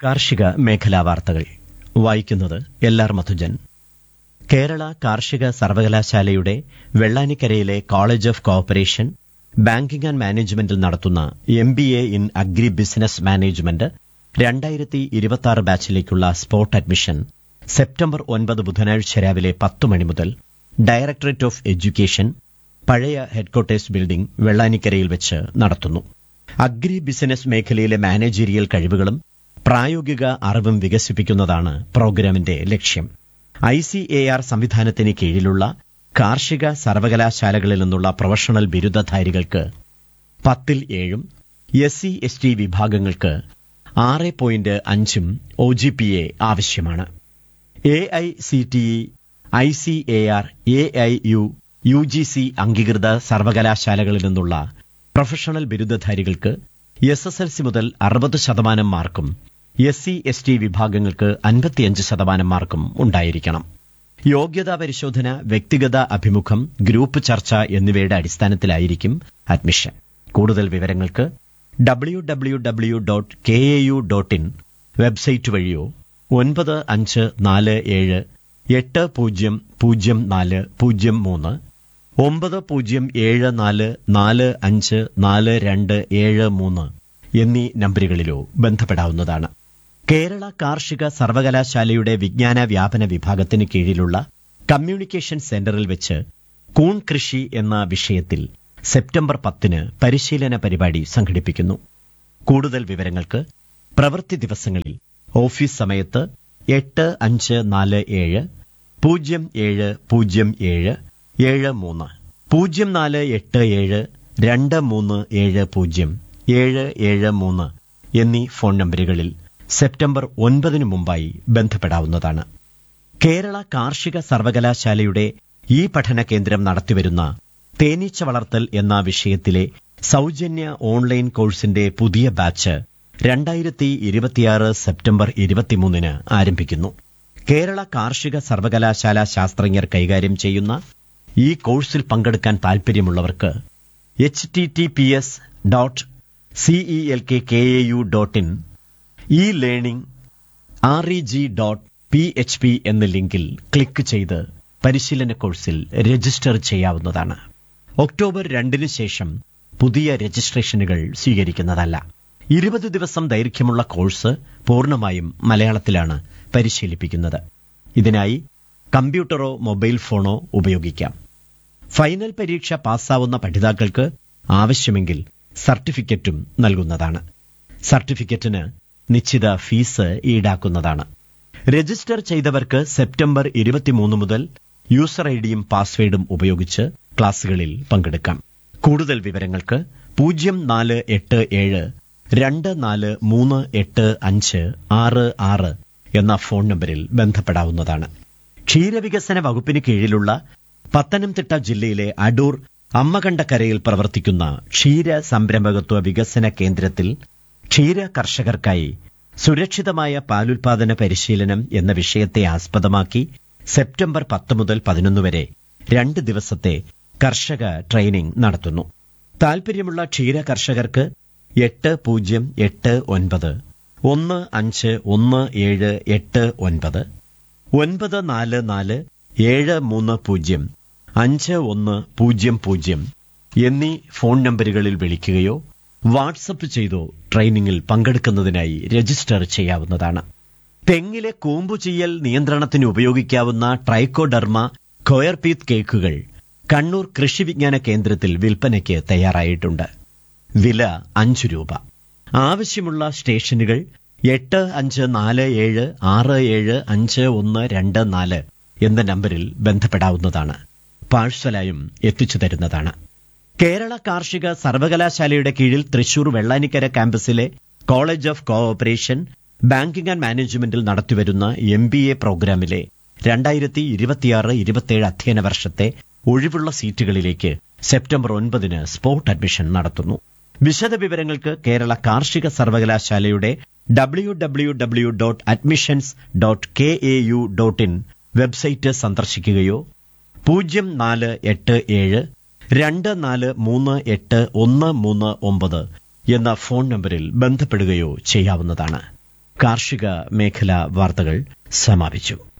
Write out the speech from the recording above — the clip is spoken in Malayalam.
കാർഷിക മേഖലാ വാർത്തകൾ വായിക്കുന്നത് എൽ ആർ മധുജൻ കേരള കാർഷിക സർവകലാശാലയുടെ വെള്ളാനിക്കരയിലെ college of cooperation banking and മാനേജ്മെന്റിൽ നടത്തുന്ന M B A in agri business management രണ്ടായിരത്തി ഇരുപത്തി ബാച്ചിലേക്കുള്ള സ്പോട്ട് അഡ്മിഷൻ സെപ്റ്റംബർ ഒൻപത് ബുധനാഴ്ച രാവിലെ പത്ത് മണി മുതൽ ഡയറക്ടറേറ്റ് ഓഫ് എഡ്യൂക്കേഷൻ പഴയ ഹെഡ്ക്വാർട്ടേഴ്സ് ബിൽഡിംഗ് വെള്ളാനിക്കരയിൽ വെച്ച് നടത്തുന്നു അഗ്രി ബിസിനസ് മേഖലയിലെ മാനേജീരിയൽ കഴിവുകളും പ്രായോഗിക അറിവും വികസിപ്പിക്കുന്നതാണ് പ്രോഗ്രാമിന്റെ ലക്ഷ്യം ഐ സി എ ആർ സംവിധാനത്തിന് കീഴിലുള്ള കാർഷിക സർവകലാശാലകളിൽ നിന്നുള്ള പ്രൊഫഷണൽ ബിരുദധാരികൾക്ക് പത്തിൽ ഏഴും എസ് സി എസ് ടി വിഭാഗങ്ങൾക്ക് ആറ് പോയിന്റ് അഞ്ചും ഒ ജി പി എ ആവശ്യമാണ് A I C T E I C A R A I U U G C അംഗീകൃത സർവകലാശാലകളിൽ നിന്നുള്ള പ്രൊഫഷണൽ ബിരുദധാരികൾക്ക് എസ് എസ് എൽ സി മുതൽ അറുപത് ശതമാനം മാർക്കും എസ് സി എസ് ടി വിഭാഗങ്ങൾക്ക് അൻപത്തിയഞ്ച് ശതമാനം മാർക്കും ഉണ്ടായിരിക്കണം യോഗ്യതാ പരിശോധന വ്യക്തിഗത അഭിമുഖം ഗ്രൂപ്പ് ചർച്ച എന്നിവയുടെ അടിസ്ഥാനത്തിലായിരിക്കും അഡ്മിഷൻ കൂടുതൽ വിവരങ്ങൾക്ക് W W W dot K A U dot in website വഴിയോ ഒൻപത് അഞ്ച് നാല് ഏഴ് എട്ട് പൂജ്യം പൂജ്യം നാല് പൂജ്യം മൂന്ന് ഒമ്പത് പൂജ്യം ഏഴ് നാല് നാല് അഞ്ച് നാല് രണ്ട് ഏഴ് മൂന്ന് എന്നീ നമ്പറുകളിലോ ബന്ധപ്പെടാവുന്നതാണ് കേരള കാർഷിക സർവകലാശാലയുടെ വിജ്ഞാന വ്യാപന വിഭാഗത്തിന് കീഴിലുള്ള കമ്മ്യൂണിക്കേഷൻ സെന്ററിൽ വെച്ച് കൂൺ കൃഷി എന്ന വിഷയത്തിൽ സെപ്റ്റംബർ പത്തിന് പരിശീലന പരിപാടി സംഘടിപ്പിക്കുന്നു കൂടുതൽ വിവരങ്ങൾക്ക് പ്രവൃത്തി ദിവസങ്ങളിൽ ഓഫീസ് സമയത്ത് എട്ട് അഞ്ച് നാല് ഏഴ് പൂജ്യം ഏഴ് പൂജ്യം ഏഴ് ഏഴ് മൂന്ന് പൂജ്യം നാല് എട്ട് ഏഴ് രണ്ട് മൂന്ന് ഏഴ് പൂജ്യം ഏഴ് ഏഴ് മൂന്ന് എന്നീ ഫോൺ നമ്പറുകളിൽ സെപ്റ്റംബർ ഒൻപതിനു മുമ്പായി ബന്ധപ്പെടാവുന്നതാണ് കേരള കാർഷിക സർവകലാശാലയുടെ ഈ പഠന കേന്ദ്രം നടത്തിവരുന്ന തേനീച്ച വളർത്തൽ എന്ന വിഷയത്തിലെ സൗജന്യ ഓൺലൈൻ കോഴ്സിന്റെ പുതിയ ബാച്ച് രണ്ടായിരത്തി ഇരുപത്തിയാറ് സെപ്റ്റംബർ ഇരുപത്തിമൂന്നിന് ആരംഭിക്കുന്നു കേരള കാർഷിക സർവകലാശാല ശാസ്ത്രജ്ഞർ കൈകാര്യം ചെയ്യുന്ന ഈ കോഴ്സിൽ പങ്കെടുക്കാൻ താൽപര്യമുള്ളവർക്ക് H T T P S dot C E L K K A U dot in e learning R E G dot P H P എന്ന ലിങ്കിൽ ക്ലിക്ക് ചെയ്ത് പരിശീലന കോഴ്സിൽ രജിസ്റ്റർ ചെയ്യാവുന്നതാണ് ഒക്ടോബർ രണ്ടിന് ശേഷം പുതിയ രജിസ്ട്രേഷനുകൾ സ്വീകരിക്കുന്നതല്ല ഇരുപത് ദിവസം ദൈർഘ്യമുള്ള കോഴ്സ് പൂർണ്ണമായും മലയാളത്തിലാണ് പരിശീലിപ്പിക്കുന്നത് ഇതിനായി കമ്പ്യൂട്ടറോ മൊബൈൽ ഫോണോ ഉപയോഗിക്കാം ഫൈനൽ പരീക്ഷ പാസ്സാവുന്ന പഠിതാക്കൾക്ക് ആവശ്യമെങ്കിൽ സർട്ടിഫിക്കറ്റും നൽകുന്നതാണ് സർട്ടിഫിക്കറ്റിന് നിശ്ചിത ഫീസ് ഈടാക്കുന്നതാണ് രജിസ്റ്റർ ചെയ്തവർക്ക് സെപ്റ്റംബർ ഇരുപത്തിമൂന്ന് മുതൽ യൂസർ ഐഡിയും പാസ്വേഡും ഉപയോഗിച്ച് ക്ലാസുകളിൽ പങ്കെടുക്കാം കൂടുതൽ വിവരങ്ങൾക്ക് പൂജ്യം നാല് എട്ട് ഏഴ് രണ്ട് നാല് മൂന്ന് എട്ട് അഞ്ച് ആറ് ആറ് എന്ന ഫോൺ നമ്പറിൽ ബന്ധപ്പെടാവുന്നതാണ് ക്ഷീരവികസന വകുപ്പിന് കീഴിലുള്ള പത്തനംതിട്ട ജില്ലയിലെ അടൂർ അമ്മകണ്ടക്കരയിൽ പ്രവർത്തിക്കുന്ന ക്ഷീര സംരംഭകത്വ വികസന കേന്ദ്രത്തിൽ ക്ഷീര കർഷകർക്കായി സുരക്ഷിതമായ പാലുൽപാദന പരിശീലനം എന്ന വിഷയത്തെ ആസ്പദമാക്കി സെപ്റ്റംബർ പത്ത് മുതൽ പതിനൊന്ന് വരെ രണ്ട് ദിവസത്തെ കർഷക ട്രെയിനിംഗ് നടത്തുന്നു താൽപര്യമുള്ള ക്ഷീര കർഷകർക്ക് എട്ട് പൂജ്യം എട്ട് ഒൻപത് ഒന്ന് അഞ്ച് ഒന്ന് ഏഴ് എട്ട് ഒൻപത് ഒൻപത് നാല് നാല് ഏഴ് മൂന്ന് പൂജ്യം അഞ്ച് ഒന്ന് പൂജ്യം പൂജ്യം എന്നീ ഫോൺ നമ്പറുകളിൽ വിളിക്കുകയോ വാട്സപ്പ് ചെയ്തോ ട്രെയിനിങ്ങിൽ പങ്കെടുക്കുന്നതിനായി രജിസ്റ്റർ ചെയ്യാവുന്നതാണ് തെങ്ങിലെ കൂമ്പു ചെയ്യൽ നിയന്ത്രണത്തിന് ഉപയോഗിക്കാവുന്ന ട്രൈക്കോഡർമ കൊയർപീത്ത് കേക്കുകൾ കണ്ണൂർ കൃഷി വിജ്ഞാന കേന്ദ്രത്തിൽ വിൽപ്പനയ്ക്ക് തയ്യാറായിട്ടുണ്ട് വില അഞ്ചു രൂപ ആവശ്യമുള്ള സ്റ്റേഷനുകൾ എട്ട് അഞ്ച് നാല് ഏഴ് ആറ് ഏഴ് അഞ്ച് ഒന്ന് രണ്ട് നാല് എന്ന നമ്പറിൽ ബന്ധപ്പെടാവുന്നതാണ് പാഴ്സലായും എത്തിച്ചു തരുന്നതാണ് കേരള കാർഷിക സർവകലാശാലയുടെ കീഴിൽ തൃശൂർ വെള്ളാനിക്കര ക്യാമ്പസിലെ college of cooperation banking and മാനേജ്മെന്റിൽ നടത്തിവരുന്ന എം ബി എ പ്രോഗ്രാമിലെ രണ്ടായിരത്തി ഇരുപത്തിയാറ് ഇരുപത്തിയേഴ് അധ്യയന വർഷത്തെ ഒഴിവുള്ള സീറ്റുകളിലേക്ക് സെപ്റ്റംബർ ഒൻപതിന് സ്പോട്ട് അഡ്മിഷൻ നടത്തുന്നു വിശദ വിവരങ്ങൾക്ക് കേരള കാർഷിക സർവകലാശാലയുടെ W W W dot admissions dot K A U dot in website സന്ദർശിക്കുകയോ പൂജ്യം നാല് എട്ട് ഏഴ് രണ്ട് നാല് മൂന്ന് എട്ട് ഒന്ന് മൂന്ന് ഒമ്പത് എന്ന ഫോൺ നമ്പറിൽ ബന്ധപ്പെടുകയോ ചെയ്യാവുന്നതാണ് കാർഷിക മേഖലാ വാർത്തകൾ സമാപിച്ചു